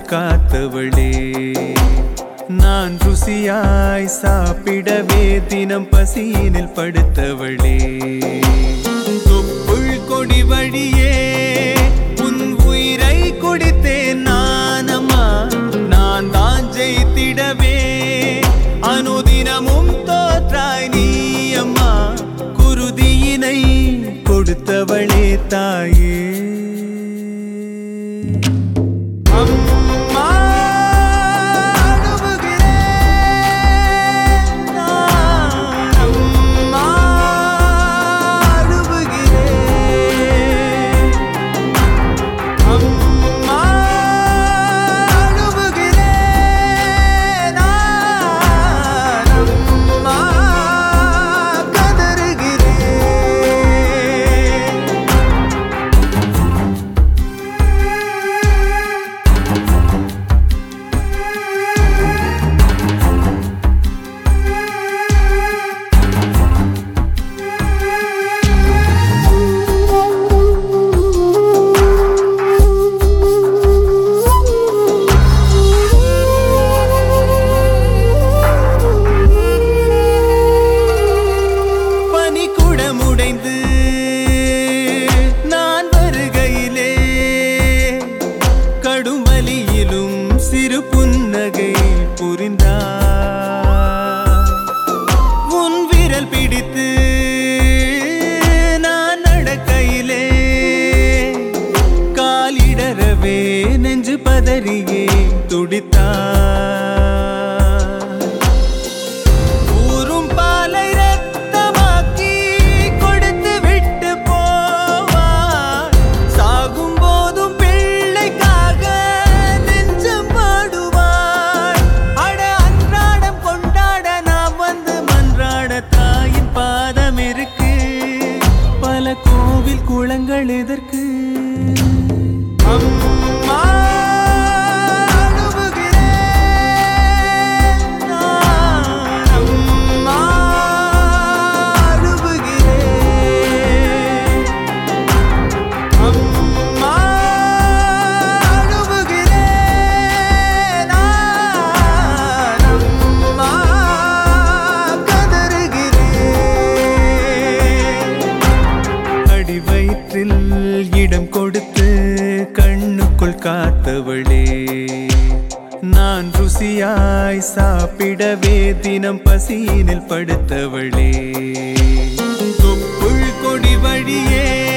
காத்தவளே நான் ருசியாய் சாப்பிடவே தினம் பசியினில் படுத்தவளே தொப்புள் கொடி வழியே உன் உயிரை குடித்தேன் நானம்மா நான் தான் ஜெயித்திடவே அனுதினமும் தோற்றாய் நீ அம்மா குருதியினை கொடுத்தவளே தாயே அம்மா அழுவுகிறேன் நான் அம்மா அழுவுகிறேன் அம்மா அழுவுகிறேன் நான் அம்மா கதறுகிறேன் பனி குடமுடைந்து நான் வருகையிலே கடும் வலியிலும் சிறு புன்னகை புரிந்தார் உன் விரல் பிடித்து நான் நடக்கையிலே காலிடறவே நெஞ்சு பதறியே துடித்தார் ஊரும் பாலை ரத்தமாக்கி கொடுத்து விட்டு போவார் சாகும் போதும் பிள்ளைக்காக நெஞ்சம் பாடுவார் அட அன்றாடம் கொண்டாட நாம் வந்து மன்றாட தாயின் பாதம் இருக்கு பல கோவில் குளங்கள் எதற்கு அம்மா அழுவுகிறேன் நான் அம்மா அழுவுகிறேன் அம்மா அழுவுகிறேன் நான் அம்மா கதறுகிறேன் அடி வயிற்றில் இடம் கொடுத்து கண்ணுக்குள் காத்தவளே நான் ருசியாய் சாப்பிடவே தினம் பசியினில் படுத்தவளே தொப்புள் கொடி வழியே